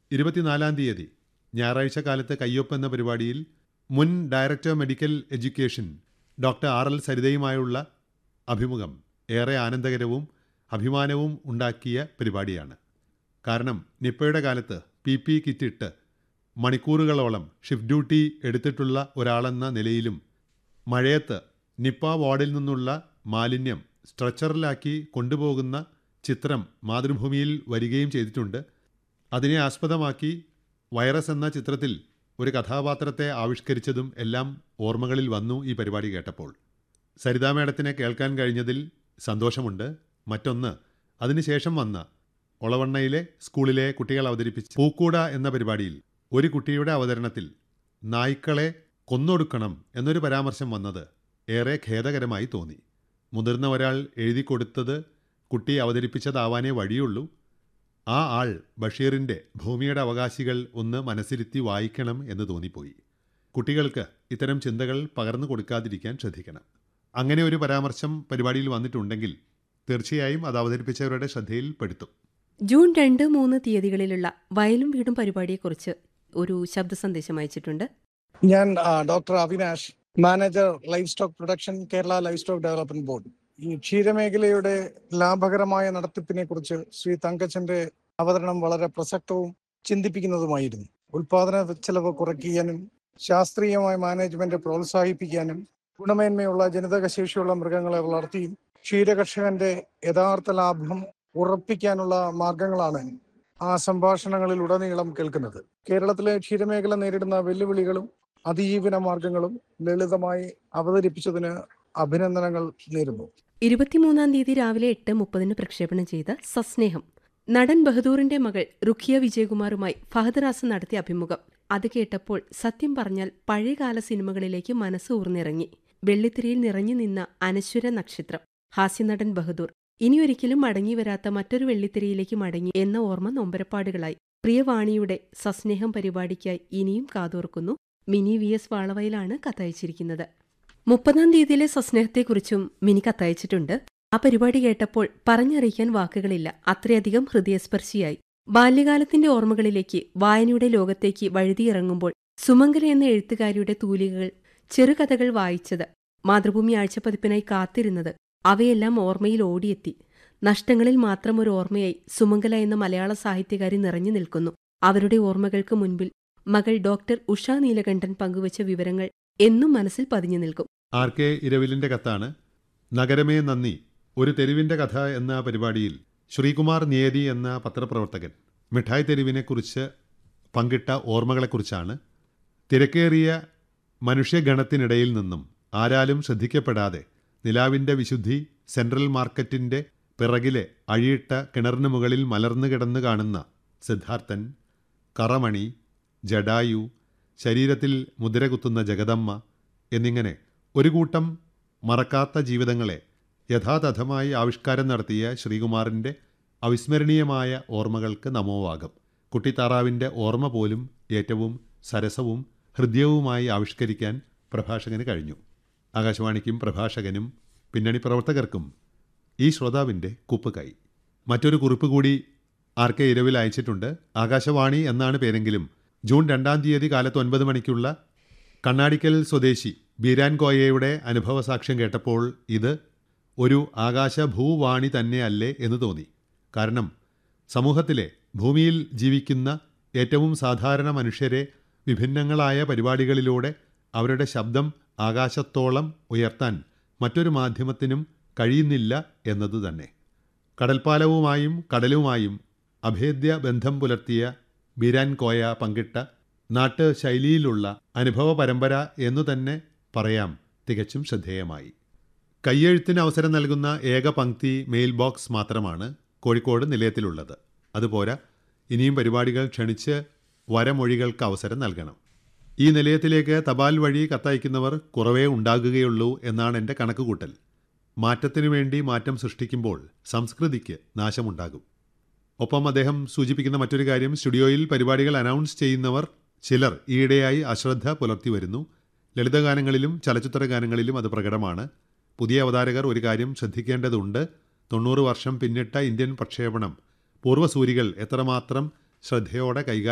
ഇരുപത്തിനാലാം തീയതി ഞായറാഴ്ച കാലത്ത് കയ്യൊപ്പ് എന്ന പരിപാടിയിൽ മുൻ director medical education doctor R L സരിതയുമായുള്ള അഭിമുഖം ഏറെ ആനന്ദകരവും അഭിമാനവും ഉണ്ടാക്കിയ പരിപാടിയാണ് കാരണം നിപ്പയുടെ കാലത്ത് പി പി കിറ്റിട്ട് മണിക്കൂറുകളോളം ഷിഫ്റ്റ് ഡ്യൂട്ടി എടുത്തിട്ടുള്ള ഒരാളെന്ന നിലയിലും മഴയത്ത് നിപ്പ വാർഡിൽ നിന്നുള്ള മാലിന്യം സ്ട്രെച്ചറിലാക്കി കൊണ്ടുപോകുന്ന ചിത്രം മാതൃഭൂമിയിൽ വരികയും ചെയ്തിട്ടുണ്ട് അതിനെ ആസ്പദമാക്കി വൈറസ് എന്ന ചിത്രത്തിൽ ഒരു കഥാപാത്രത്തെ ആവിഷ്കരിച്ചതും എല്ലാം ഓർമ്മകളിൽ വന്നു ഈ പരിപാടി കേട്ടപ്പോൾ സരിതാ മേഡത്തിനെ കേൾക്കാൻ കഴിഞ്ഞതിൽ സന്തോഷമുണ്ട് മറ്റൊന്ന് അതിനുശേഷം വന്ന ഒളവണ്ണയിലെ സ്കൂളിലെ കുട്ടികൾ അവതരിപ്പിച്ച പൂക്കൂട എന്ന പരിപാടിയിൽ ഒരു കുട്ടിയുടെ അവതരണത്തിൽ നായ്ക്കളെ കൊന്നൊടുക്കണം എന്നൊരു പരാമർശം വന്നത് ഏറെ ഖേദകരമായി തോന്നി മുതിർന്ന ഒരാൾ എഴുതി കൊടുത്തത് കുട്ടി അവതരിപ്പിച്ചതാവാനേ വഴിയുള്ളൂ ആ ആൾ ബഷീറിൻ്റെ ഭൂമിയുടെ അവകാശികൾ ഒന്ന് മനസ്സിരുത്തി വായിക്കണം എന്ന് തോന്നിപ്പോയി കുട്ടികൾക്ക് ഇത്തരം ചിന്തകൾ പകർന്നു കൊടുക്കാതിരിക്കാൻ ശ്രദ്ധിക്കണം അങ്ങനെ ഒരു പരാമർശം പരിപാടിയിൽ വന്നിട്ടുണ്ടെങ്കിൽ തീർച്ചയായും അത് അവതരിപ്പിച്ചവരുടെ ശ്രദ്ധയിൽ പെടുത്തും ജൂൺ രണ്ട് മൂന്ന് തീയതികളിലുള്ള വയലും വീടും പരിപാടിയെക്കുറിച്ച് ഒരു ശബ്ദ സന്ദേശം അയച്ചിട്ടുണ്ട് ഞാൻ ആ, doctor Avinash manager livestock production Kerala livestock development board ഈ ക്ഷീരമേഖലയുടെ ലാഭകരമായ നടത്തിപ്പിനെ കുറിച്ച് ശ്രീ തങ്കച്ചന്റെ അവതരണം വളരെ പ്രസക്തവും ചിന്തിപ്പിക്കുന്നതുമായിരുന്നു ഉൽപാദന ചെലവ് കുറയ്ക്കാനും ശാസ്ത്രീയമായ മാനേജ്മെന്റ് പ്രോത്സാഹിപ്പിക്കാനും ഗുണമേന്മയുള്ള ജനിതക ശേഷിയുള്ള മൃഗങ്ങളെ വളർത്തിയും ക്ഷീരകർഷകന്റെ യഥാർത്ഥ ലാഭം ഉറപ്പിക്കാനുള്ള മാർഗങ്ങളാണ് ആ സംഭാഷണങ്ങളിൽ ഉടനീളം കേൾക്കുന്നത് കേരളത്തിലെ ക്ഷീരമേഖല നേരിടുന്ന വെല്ലുവിളികളും അതിജീവന മാർഗങ്ങളും ലളിതമായി അവതരിപ്പിച്ചതിന് അഭിനന്ദനങ്ങൾ നേരുന്നു ഇരുപത്തിമൂന്നാം തീയതി രാവിലെ എട്ട് മുപ്പതിന് പ്രക്ഷേപണം ചെയ്ത സസ്നേഹം നടൻ ബഹദൂറിന്റെ മകൾ റുഖിയ വിജയകുമാറുമായി ഫഹദ് റാസ് നടത്തിയ അഭിമുഖം അത് കേട്ടപ്പോൾ സത്യം പറഞ്ഞാൽ പഴയകാല സിനിമകളിലേക്ക് മനസ്സ് ഊർന്നിറങ്ങി വെള്ളിത്തിരയിൽ നിറഞ്ഞു നിന്ന അനശ്വര നക്ഷത്രം ഹാസ്യനടൻ ബഹദൂർ ഇനിയൊരിക്കലും മടങ്ങിവരാത്ത മറ്റൊരു വെള്ളിത്തിരയിലേക്ക് മടങ്ങി എന്ന ഓർമ്മ നൊമ്പരപ്പാടുകളായി പ്രിയവാണിയുടെ സസ്നേഹം പരിപാടിക്കായി ഇനിയും കാതോർക്കുന്നു മിനി വി എസ് വാളവയിലാണ് കത്തയച്ചിരിക്കുന്നത് മുപ്പതാം തീയതിയിലെ സസ്നേഹത്തെക്കുറിച്ചും മിനി കത്തയച്ചിട്ടുണ്ട് ആ പരിപാടി കേട്ടപ്പോൾ പറഞ്ഞറിയിക്കാൻ വാക്കുകളില്ല അത്രയധികം ഹൃദയസ്പർശിയായി ബാല്യകാലത്തിന്റെ ഓർമ്മകളിലേക്ക് വായനയുടെ ലോകത്തേക്ക് വഴുതിയിറങ്ങുമ്പോൾ സുമംഗല എന്ന എഴുത്തുകാരിയുടെ തൂലികകൾ ചെറുകഥകൾ വായിച്ചത് മാതൃഭൂമി ആഴ്ചപ്പതിപ്പിനായി കാത്തിരുന്നത് അവയെല്ലാം ഓർമ്മയിൽ ഓടിയെത്തി നഷ്ടങ്ങളിൽ മാത്രം ഒരു ഓർമ്മയായി സുമംഗല എന്ന മലയാള സാഹിത്യകാരി നിറഞ്ഞു നിൽക്കുന്നു അവരുടെ ഓർമ്മകൾക്ക് മുൻപിൽ മകൾ ഡോക്ടർ ഉഷ നീലകണ്ഠൻ പങ്കുവച്ച വിവരങ്ങൾ എന്നും മനസ്സിൽ പതിഞ്ഞു നിൽക്കും ആർ കെ ഇരവിലിൻ്റെ കത്താണ് നഗരമേ നന്ദി ഒരു തെരുവിൻ്റെ കഥ എന്ന പരിപാടിയിൽ ശ്രീകുമാർ നിയതി എന്ന പത്രപ്രവർത്തകൻ മിഠായി തെരുവിനെക്കുറിച്ച് പങ്കിട്ട ഓർമ്മകളെക്കുറിച്ചാണ് തിരക്കേറിയ മനുഷ്യഗണത്തിനിടയിൽ നിന്നും ആരാലും ശ്രദ്ധിക്കപ്പെടാതെ നിലാവിൻ്റെ വിശുദ്ധി സെൻട്രൽ മാർക്കറ്റിൻ്റെ പിറകിലെ അഴിയിട്ട കിണറിന് മുകളിൽ മലർന്നു കിടന്ന് കാണുന്ന സിദ്ധാർത്ഥൻ കറമണി ജഡായു ശരീരത്തിൽ മുദ്രകുത്തുന്ന ജഗദമ്മ എന്നിങ്ങനെ ഒരു കൂട്ടം മറക്കാത്ത ജീവിതങ്ങളെ യഥാതഥമായി ആവിഷ്കാരം നടത്തിയ ശ്രീകുമാറിൻ്റെ അവിസ്മരണീയമായ ഓർമ്മകൾക്ക് നമോവാകം കുട്ടിത്താറാവിൻ്റെ ഓർമ്മ പോലും ഏറ്റവും സരസവും ഹൃദ്യവുമായി ആവിഷ്കരിക്കാൻ പ്രഭാഷകന് കഴിഞ്ഞു ആകാശവാണിക്കും പ്രഭാഷകനും പിന്നണി പ്രവർത്തകർക്കും ഈ ശ്രോതാവിൻ്റെ കുപ്പ് കൈ മറ്റൊരു കുറിപ്പ് കൂടി ആർ കെ ഇരവിൽ അയച്ചിട്ടുണ്ട് ആകാശവാണി എന്നാണ് പേരെങ്കിലും ജൂൺ രണ്ടാം തീയതി കാലത്ത് ഒൻപത് മണിക്കുള്ള കണ്ണാടിക്കൽ സ്വദേശി ബീരാൻ കോയയുടെ അനുഭവ സാക്ഷ്യം കേട്ടപ്പോൾ ഇത് ഒരു ആകാശഭൂവാണി തന്നെയല്ലേ എന്ന് തോന്നി കാരണം സമൂഹത്തിലെ ഭൂമിയിൽ ജീവിക്കുന്ന ഏറ്റവും സാധാരണ മനുഷ്യരെ വിഭിന്നങ്ങളായ പരിപാടികളിലൂടെ അവരുടെ ശബ്ദം ആകാശത്തോളം ഉയർത്താൻ മറ്റൊരു മാധ്യമത്തിനും കഴിയുന്നില്ല എന്നത് തന്നെ കടൽപ്പാലവുമായും കടലുമായും അഭേദ്യ ബന്ധം പുലർത്തിയ ബിരാൻ കോയ പങ്കിട്ട നാട്ട് ശൈലിയിലുള്ള അനുഭവ പരമ്പര എന്നു തന്നെ പറയാം തികച്ചും ശ്രദ്ധേയമായി കയ്യെഴുത്തിന് അവസരം നൽകുന്ന ഏക പങ്ക്തി മെയിൽ ബോക്സ് മാത്രമാണ് കോഴിക്കോട് നിലയത്തിലുള്ളത് അതുപോരാ ഇനിയും പരിപാടികൾ ക്ഷണിച്ച് വരമൊഴികൾക്ക് അവസരം നൽകണം ഈ നിലയത്തിലേക്ക് തപാൽ വഴി കത്തയക്കുന്നവർ കുറവേ ഉണ്ടാകുകയുള്ളൂ എന്നാണ് എൻ്റെ കണക്കുകൂട്ടൽ മാറ്റത്തിനു വേണ്ടി മാറ്റം സൃഷ്ടിക്കുമ്പോൾ സംസ്കൃതിക്ക് നാശമുണ്ടാകും ഒപ്പം അദ്ദേഹം സൂചിപ്പിക്കുന്ന മറ്റൊരു കാര്യം സ്റ്റുഡിയോയിൽ പരിപാടികൾ അനൗൺസ് ചെയ്യുന്നവർ ചിലർ ഈയിടെയായി അശ്രദ്ധ പുലർത്തി വരുന്നു ലളിതഗാനങ്ങളിലും ചലച്ചിത്ര ഗാനങ്ങളിലും അത് പ്രകടമാണ് പുതിയ അവതാരകർ ഒരു കാര്യം ശ്രദ്ധിക്കേണ്ടതുണ്ട് തൊണ്ണൂറ് വർഷം പിന്നിട്ട ഇന്ത്യൻ പ്രക്ഷേപണം പൂർവ്വസൂരികൾ എത്രമാത്രം ശ്രദ്ധയോടെ കൈകാര്യം